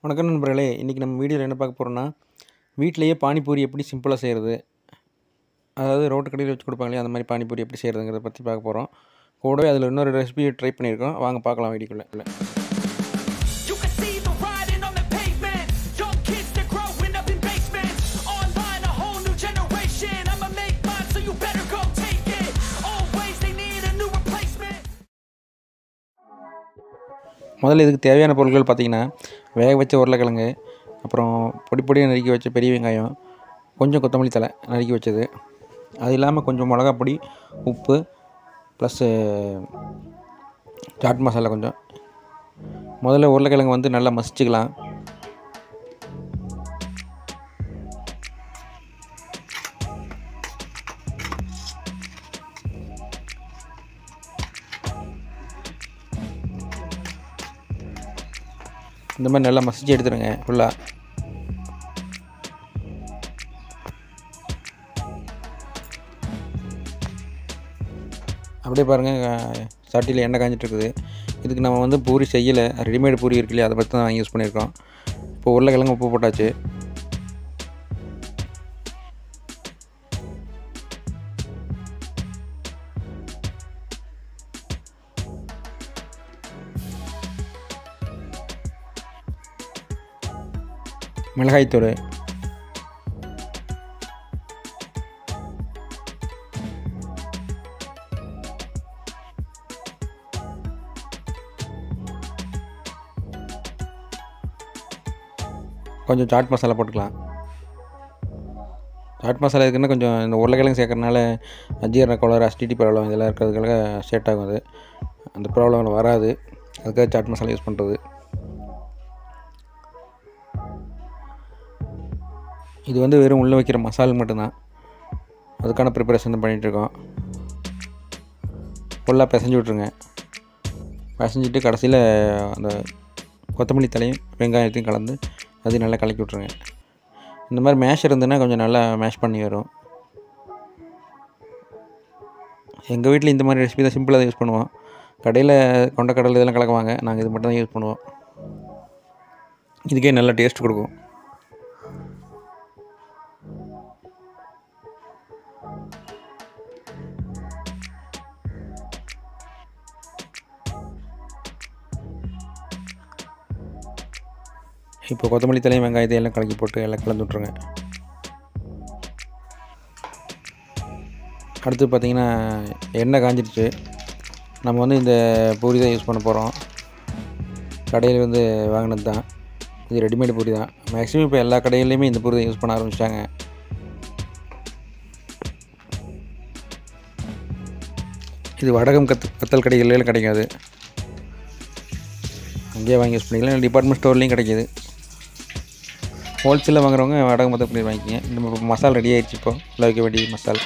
வணக்கம் நண்பர்களே இன்றைக்கி நம்ம வீடியோவில் என்ன பார்க்க போகிறோம்னா வீட்டிலேயே பானிபூரி எப்படி சிம்பிளாக செய்கிறது அதாவது ரோட்டு கடையில் வச்சு கொடுப்பாங்களே அந்த மாதிரி பானிபூரி எப்படி செய்கிறதுங்கிறத பற்றி பார்க்க போகிறோம் கூடவே அதில் இன்னொரு ரெசிபி ட்ரை பண்ணியிருக்கோம் வாங்க பார்க்கலாம் வீடியோக்குள்ளே You can see the writing on the pavement. Young kids, they're growing up in basements. Online, a whole new generation. I'ma make mine, so you better go take it. Always, they need a new replacement. முதல்ல இதுக்கு தேவையான பொருட்கள் பார்த்திங்கன்னா வேக வச்ச உருளைக்கிழங்கு அப்புறம் பொடி பொடியாக நறுக்கி வச்ச பெரிய வெங்காயம் கொஞ்சம் கொத்தமல்லி தலை நறுக்கி வச்சது அது இல்லாமல் கொஞ்சம் மிளகா பொடி உப்பு ப்ளஸ்ஸு சாட் மசாலா கொஞ்சம் முதல்ல உருளைக்கிழங்கு வந்து நல்லா மசிச்சுக்கலாம் இந்த மாதிரி நல்லா மசிச்சு எடுத்துருங்க ஃபுல்லாக அப்படியே பாருங்கள் சட்டியில் எண்ணெய் காஞ்சிட்டு இருக்குது இதுக்கு நம்ம வந்து பூரி செய்யலை ரெடிமேட் பூரி இருக்கு இல்லையா அதை பற்றி தான் வாங்கி யூஸ் பண்ணியிருக்கோம் இப்போ உருளைக்கிழங்கு உப்பு போட்டாச்சு மிளகாய்த்தூள் கொஞ்சம் சாட் மசாலா போட்டுக்கலாம் சாட் மசாலா இருக்குன்னா கொஞ்சம் இந்த உருளைக்கிழங்கு சேர்க்கறனால அஜீரண கோளாறு அசிடிட்டி ப்ராப்ளம் இதெல்லாம் இருக்கிறதுக்காக செட் ஆகும் அது அந்த ப்ராப்ளம் வராது அதுக்காக சாட் மசாலா யூஸ் பண்ணுறது இது வந்து வெறும் உள்ளே வைக்கிற மசால் மட்டும்தான் அதுக்கான ப்ரிப்பரேஷன் தான் பண்ணிகிட்ருக்கோம் ஃபுல்லாக பிசைஞ்சு விட்ருங்க பிசைஞ்சிட்டு கடைசியில் அந்த கொத்தமல்லி தலையும் வெங்காயத்தையும் கலந்து அது நல்லா கலக்கி விட்ருங்க இந்த மாதிரி மேஷ் இருந்ததுன்னா கொஞ்சம் நல்லா மேஷ் பண்ணி வரும் எங்கள் வீட்டில் இந்த மாதிரி ரெசிபி தான் சிம்பிளாக தான் யூஸ் பண்ணுவோம் கடையில் கொண்டக்கடலை இதெல்லாம் கலக்குவாங்க நாங்கள் இது மட்டும் தான் யூஸ் பண்ணுவோம் இதுக்கே நல்லா டேஸ்ட் கொடுக்கும் இப்போ கொத்தமல்லி தலையும் வெங்காயத்தை எல்லாம் கலக்கி போட்டு எல்லாம் கலந்து விட்ருங்க அடுத்து பார்த்திங்கன்னா எண்ணெய் காஞ்சிடுச்சு நம்ம வந்து இந்த பூரி தான் யூஸ் பண்ண போகிறோம் கடையில் வந்து வாங்கினது தான் இது ரெடிமேட் பூரி தான் மேக்ஸிமம் இப்போ எல்லா கடையிலையுமே இந்த பூரி தான் யூஸ் பண்ண ஆரம்பிச்சிட்டாங்க இது வடகம் கத் கத்தல் கடைகளில் கிடைக்காது அங்கேயே வாங்கி யூஸ் பண்ணிக்கலாம் டிபார்ட்மெண்ட் ஸ்டோர்லேயும் கிடைக்கிது ஹோல்சேலில் வாங்குறவங்க வடகம் மொத்தம் பண்ணி வாங்கிக்கிங்க நம்ம இப்போ மசாலா ரெடி ஆயிடுச்சு இப்போ உள்ள வைக்க வேண்டிய மசால்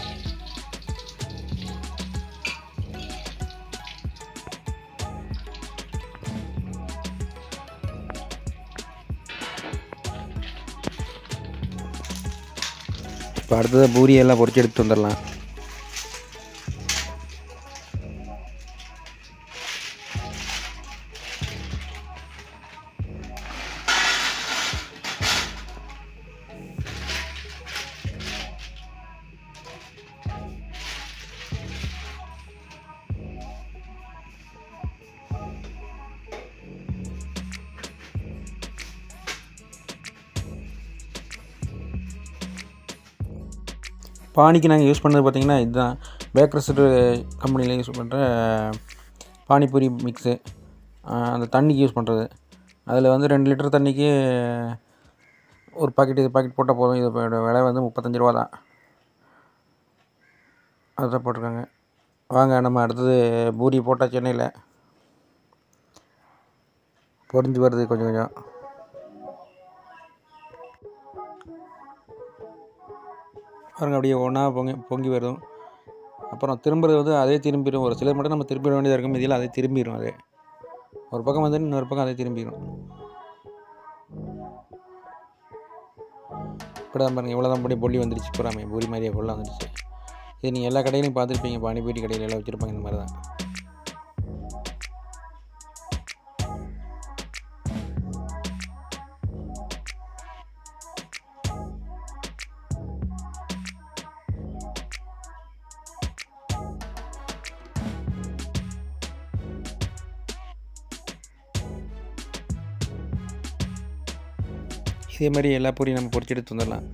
இப்போ அடுத்ததாக பூரி எல்லாம் பொரிச்சு எடுத்துட்டு வந்துடலாம் பானிக்கு நாங்கள் யூஸ் பண்ணது பார்த்திங்கன்னா இதுதான் பேக்கர்ஸ் கம்பெனியில் யூஸ் பண்ணுற பானிபூரி மிக்ஸு அந்த தண்ணிக்கு யூஸ் பண்ணுறது அதில் வந்து ரெண்டு லிட்டர் தண்ணிக்கு ஒரு பாக்கெட் இது பாக்கெட் போட்டால் போதும் இது விலை வந்து முப்பத்தஞ்சு ரூபா தான் அதுதான் போட்டிருக்காங்க வாங்க நம்ம அடுத்தது பூரி போட்டால் சென்னையில் பொரிஞ்சு வருது கொஞ்சம் கொஞ்சம் பாருங்க அப்படியே ஒன்றா பொங்கி பொங்கி வரும் அப்புறம் திரும்புறது வந்து அதே திரும்பிடும் ஒரு சிலர் மட்டும் நம்ம திரும்பிட வேண்டியதாக இருக்கும் இதில் அதே திரும்பிடும் அது ஒரு பக்கம் வந்து இன்னொரு பக்கம் அதே திரும்பிடும் இப்போ தான் பாருங்கள் இவ்வளோ தான் பண்ணி பொல்லி வந்துடுச்சு பூராமே பூரி மாதிரியே பொல்லாம் வந்துடுச்சு இது நீங்கள் எல்லா கடையிலையும் பார்த்துருப்பீங்க பானிபூரி கடையில் எல்லாம் வச்சுருப்பாங்க இந்த மாதிரி தான் இதே மாதிரி எல்லா பூரியும் நம்ம பொரிச்சு எடுத்து வந்துடலாம்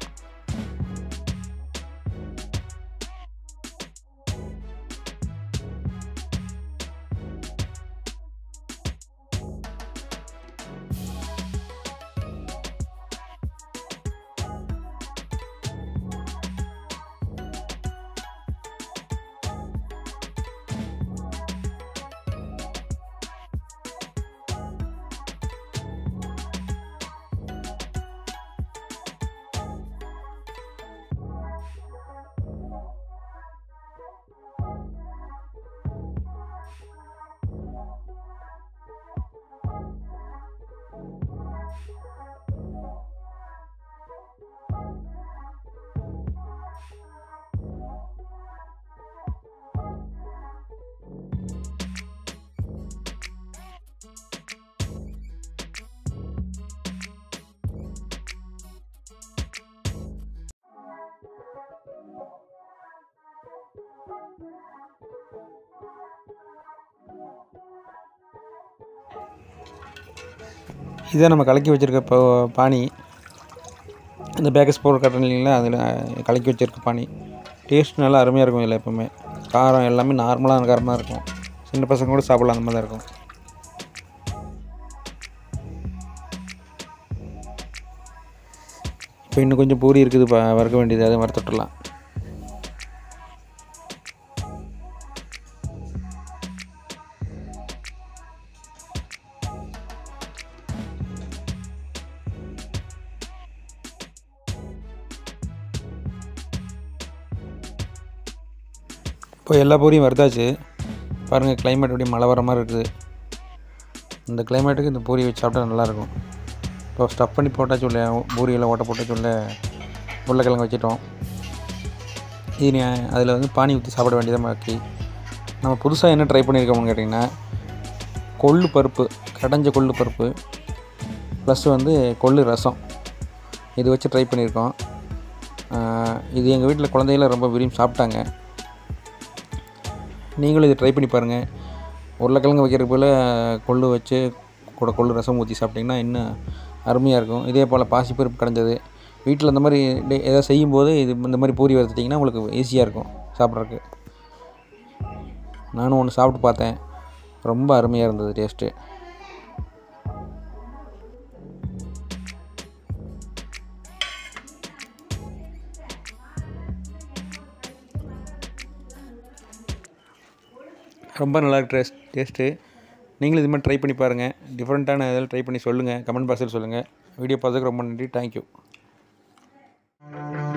இதான் நம்ம கலக்கி வச்சுருக்க இப்போ பானி இந்த பேக்கஸ் போடுற கட்டன் இல்லைங்களா அதில் கலக்கி வச்சுருக்க பானி டேஸ்ட் நல்லா அருமையாக இருக்கும் இதில் எப்போவுமே காரம் எல்லாமே நார்மலான காரமாக இருக்கும் சின்ன பசங்க கூட சாப்பிடலாம் அந்த மாதிரி தான் இருக்கும் இப்போ இன்னும் கொஞ்சம் பூரி இருக்குது ப வறுக்க வேண்டியது அதை வறுத்துட்டுலாம் இப்போ எல்லா பூரியும் வறுத்தாச்சு பாருங்கள் கிளைமேட் அப்படியே மழை வர மாதிரி இருக்குது இந்த கிளைமேட்டுக்கு இந்த பூரி வச்சு சாப்பிட்டா நல்லாயிருக்கும் இப்போ ஸ்டஃப் பண்ணி போட்டாச்சு உள்ள பூரியெல்லாம் ஓட்ட போட்டாச்சு உள்ள உருளைக்கிழங்கு வச்சுட்டோம் இது நீ அதில் வந்து பானி ஊற்றி சாப்பிட வேண்டியதாக பாக்கி நம்ம புதுசாக என்ன ட்ரை பண்ணியிருக்கோம்னு கேட்டிங்கன்னா கொள்ளு பருப்பு கடைஞ்ச கொள்ளு பருப்பு ப்ளஸ் வந்து கொள்ளு ரசம் இது வச்சு ட்ரை பண்ணியிருக்கோம் ஆஹ் இது எங்கள் வீட்டில் குழந்தைகளாம் ரொம்ப விரும்பி சாப்பிட்டாங்க நீங்களும் இதை ட்ரை பண்ணி பாருங்கள் உருளைக்கிழங்கு வைக்கிறதுக்கு போல் கொள்ளு வச்சு கூட கொள்ளு ரசம் ஊற்றி சாப்பிட்டிங்கன்னா இன்னும் அருமையாக இருக்கும் இதே போல் பாசிப்பருப்பு கடைஞ்சது வீட்டில் இந்த மாதிரி டே- எதாவது செய்யும்போது இது இந்த மாதிரி பூரி வறுத்துட்டிங்கன்னா உங்களுக்கு ஈஸியாக இருக்கும் சாப்பிட்றதுக்கு நானும் ஒன்று சாப்பிட்டு பார்த்தேன் ரொம்ப அருமையாக இருந்தது டேஸ்ட்டு ரொம்ப நல்லா இருக்கு டேஸ்ட் டேஸ்ட்டு நீங்களும் இது மாதிரி ட்ரை பண்ணி பாருங்கள் டிஃப்ரெண்ட்டான இதில் ட்ரை பண்ணி சொல்லுங்கள் கமெண்ட் பாக்ஸில் சொல்லுங்கள் வீடியோ பார்த்ததுக்கு ரொம்ப நன்றி தேங்க்யூ